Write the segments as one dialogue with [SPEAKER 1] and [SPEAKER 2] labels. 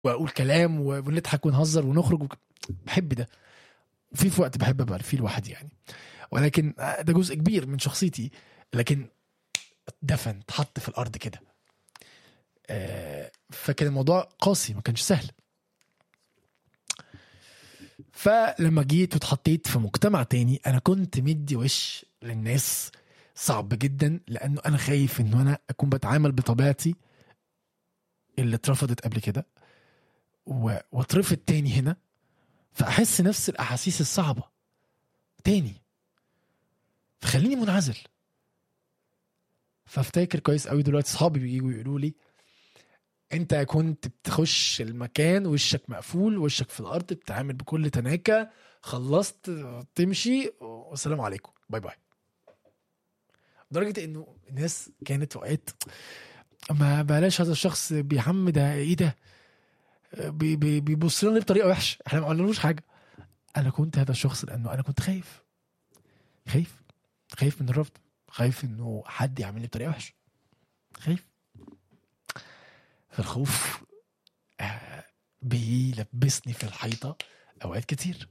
[SPEAKER 1] واقول كلام ونضحك ونهزر ونخرج وك... بحب ده وفي في وقت بحب ابقى فيه لوحدي يعني ولكن ده جزء كبير من شخصيتي لكن دفن اتحط في الارض كده آه، فكان الموضوع قاسي ما كانش سهل فلما جيت واتحطيت في مجتمع تاني انا كنت مدي وش للناس صعب جدا لانه انا خايف انه انا اكون بتعامل بطبيعتي اللي اترفضت قبل كده و- واترفض تاني هنا فاحس نفس الاحاسيس الصعبه تاني فخليني منعزل فافتكر كويس قوي دلوقتي صحابي بييجوا يقولوا لي انت كنت بتخش المكان وشك مقفول وشك في الارض بتتعامل بكل تناكه خلصت تمشي والسلام عليكم باي باي لدرجه انه الناس كانت اوقات ما بلاش هذا الشخص بيعم ده ايه ده بي- بي- بيبص لنا بطريقه وحشه احنا ما قلنالوش حاجه انا كنت هذا الشخص لانه انا كنت خايف خايف خايف من الرفض خايف انه حد يعملني بطريقه وحشه خايف فالخوف آه، بيلبسني في الحيطه اوقات كتير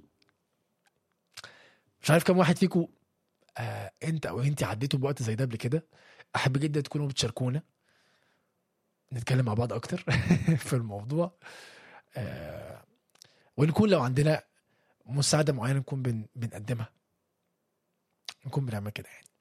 [SPEAKER 1] مش عارف كم واحد فيكم آه انت او انت عديتوا بوقت زي ده قبل كده احب جدا تكونوا بتشاركونا نتكلم مع بعض اكتر في الموضوع آه ونكون لو عندنا مساعده معينه نكون بن بنقدمها نكون بنعمل كده يعني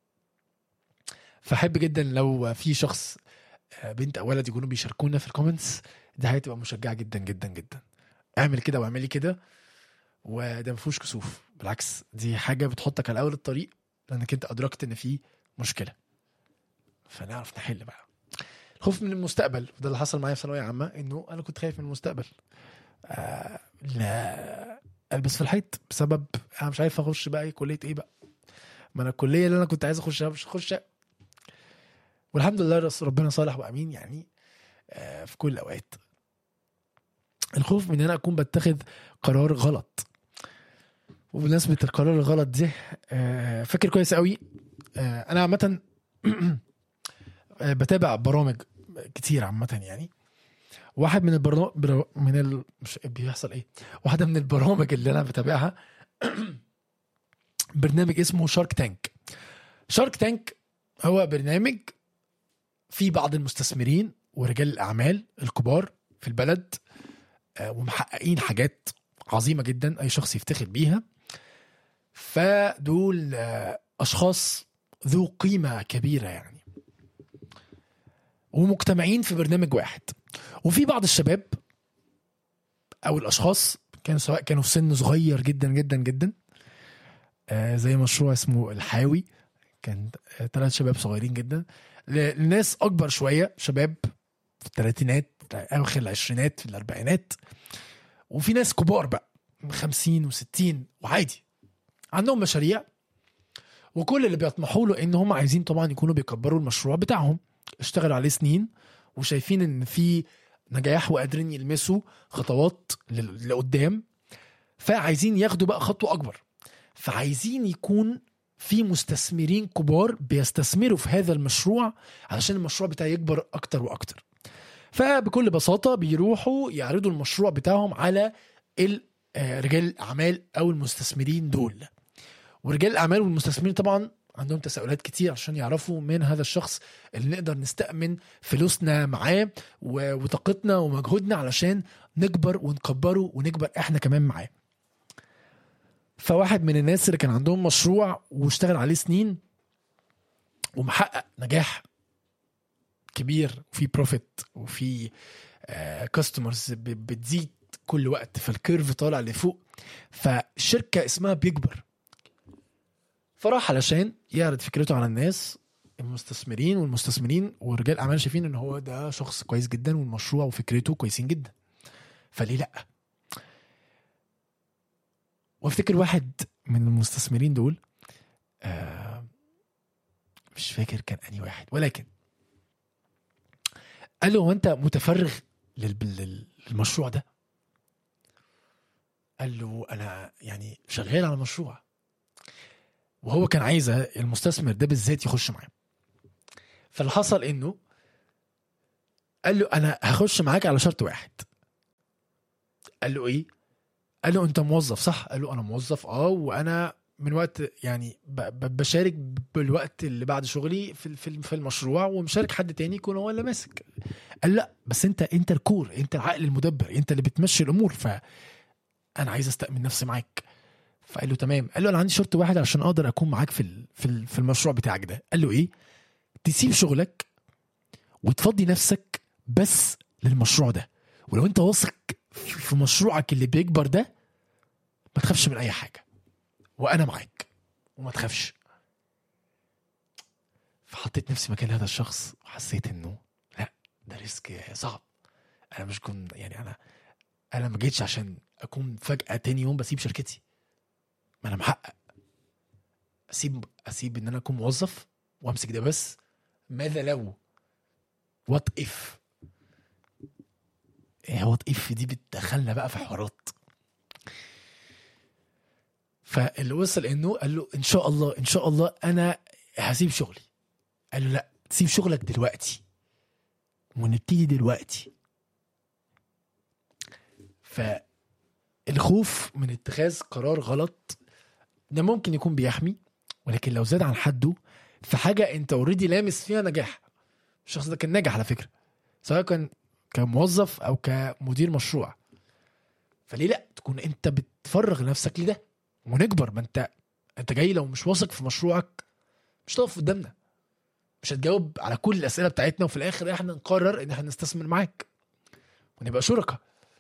[SPEAKER 1] فاحب جدا لو في شخص آه، بنت او ولد يكونوا بيشاركونا في الكومنتس دي هتبقى مشجعه جدا جدا جدا اعمل كده واعملي كده وده ما فيهوش كسوف بالعكس دي حاجه بتحطك على اول الطريق لانك انت ادركت ان في مشكله فنعرف نحل بقى الخوف من المستقبل وده اللي حصل معايا في ثانويه عامه انه انا كنت خايف من المستقبل آه لا البس في الحيط بسبب انا مش عارف اخش بقى ايه كليه ايه بقى ما انا الكليه اللي انا كنت عايز اخشها مش هخشها والحمد لله رس- ربنا صالح وامين يعني آه في كل الاوقات الخوف من ان انا اكون بتخذ قرار غلط وبمناسبه القرار الغلط دي آه فاكر كويس قوي آه انا عامه آه، بتابع برامج كتير عامه يعني واحد من البرامج من ال... مش بيحصل ايه واحده من البرامج اللي انا بتابعها برنامج اسمه شارك تانك شارك تانك هو برنامج فيه بعض المستثمرين ورجال الاعمال الكبار في البلد آه، ومحققين حاجات عظيمه جدا اي شخص يفتخر بيها فدول آه، اشخاص ذو قيمه كبيره يعني ومجتمعين في برنامج واحد وفي بعض الشباب او الاشخاص كانوا سواء كانوا في سن صغير جدا جدا جدا آه زي مشروع اسمه الحاوي كان آه ثلاث شباب صغيرين جدا ل- لناس اكبر شويه شباب في الثلاثينات اواخر العشرينات في الاربعينات وفي ناس كبار بقى 50 و60 وعادي عندهم مشاريع وكل اللي بيطمحوا له ان هم عايزين طبعا يكونوا بيكبروا المشروع بتاعهم اشتغلوا عليه سنين وشايفين ان في نجاح وقادرين يلمسوا خطوات لل- لقدام فعايزين ياخدوا بقى خطوه اكبر فعايزين يكون في مستثمرين كبار بيستثمروا في هذا المشروع علشان المشروع بتاعي يكبر اكتر واكتر فبكل بساطه بيروحوا يعرضوا المشروع بتاعهم على ال- آه، رجال الاعمال او المستثمرين دول ورجال الاعمال والمستثمرين طبعا عندهم تساؤلات كتير عشان يعرفوا من هذا الشخص اللي نقدر نستأمن فلوسنا معاه و- وطاقتنا ومجهودنا علشان نكبر ونكبره ونكبر احنا كمان معاه فواحد من الناس اللي كان عندهم مشروع واشتغل عليه سنين ومحقق نجاح كبير وفي بروفيت وفي كاستمرز بتزيد كل وقت فالكيرف طالع لفوق فالشركه اسمها بيكبر فراح علشان يعرض فكرته على الناس المستثمرين والمستثمرين ورجال اعمال شايفين ان هو ده شخص كويس جدا والمشروع وفكرته كويسين جدا فليه لا وافتكر واحد من المستثمرين دول آه مش فاكر كان انهي واحد ولكن قال له هو انت متفرغ لل- لل- للمشروع ده قال له انا يعني شغال على مشروع وهو كان عايز المستثمر ده بالذات يخش معاه فاللي حصل انه قال له انا هخش معاك على شرط واحد قال له ايه قال له انت موظف صح قال له انا موظف اه وانا من وقت يعني ب- ب- بشارك بالوقت اللي بعد شغلي في في في المشروع ومشارك حد تاني يكون هو اللي ماسك قال لا بس انت انت الكور انت العقل المدبر انت اللي بتمشي الامور ف انا عايز استأمن نفسي معاك فقال له تمام قال له انا عندي شرط واحد عشان اقدر اكون معاك في ال- في ال- في المشروع بتاعك ده قال له ايه تسيب شغلك وتفضي نفسك بس للمشروع ده ولو انت واثق في في مشروعك اللي بيكبر ده ما تخافش من اي حاجه وانا معاك وما تخافش فحطيت نفسي مكان هذا الشخص وحسيت انه لا ده ريسك صعب انا مش كنت يعني انا انا ما جيتش عشان اكون فجاه تاني يوم بسيب شركتي ما انا محقق اسيب اسيب ان انا اكون موظف وامسك ده بس ماذا لو وات اف ايه وات اف دي بتدخلنا بقى في حوارات فاللي وصل انه قال له ان شاء الله ان شاء الله انا هسيب شغلي قال له لا تسيب شغلك دلوقتي ونبتدي دلوقتي فالخوف من اتخاذ قرار غلط ده ممكن يكون بيحمي ولكن لو زاد عن حده في حاجه انت اوريدي لامس فيها نجاح الشخص ده كان ناجح على فكره سواء كان كموظف او كمدير مشروع فليه لا تكون انت بتفرغ نفسك لده ونكبر ما انت انت جاي لو مش واثق في مشروعك مش هتقف قدامنا مش هتجاوب على كل الاسئله بتاعتنا وفي الاخر احنا نقرر ان احنا نستثمر معاك ونبقى شركاء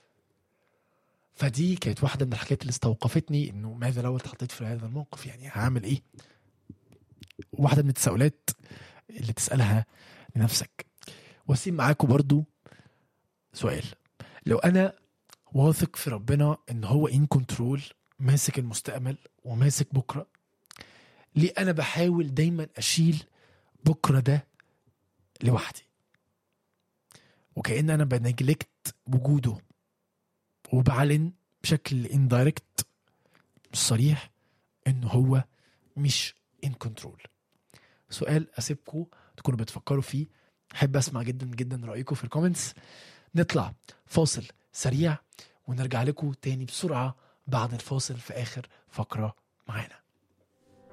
[SPEAKER 1] فدي كانت واحده من الحاجات اللي استوقفتني انه ماذا لو اتحطيت في هذا الموقف يعني هعمل ايه واحده من التساؤلات اللي تسالها لنفسك واسيب معاكم برضو سؤال لو انا واثق في ربنا ان هو ان كنترول ماسك المستقبل وماسك بكره ليه انا بحاول دايما اشيل بكره ده لوحدي وكأن انا بنجلكت وجوده وبعلن بشكل اندايركت مش صريح ان هو مش ان كنترول سؤال اسيبكم تكونوا بتفكروا فيه احب اسمع جدا جدا رايكم في الكومنتس نطلع فاصل سريع ونرجع لكم تاني بسرعه بعد الفاصل في اخر فقره معانا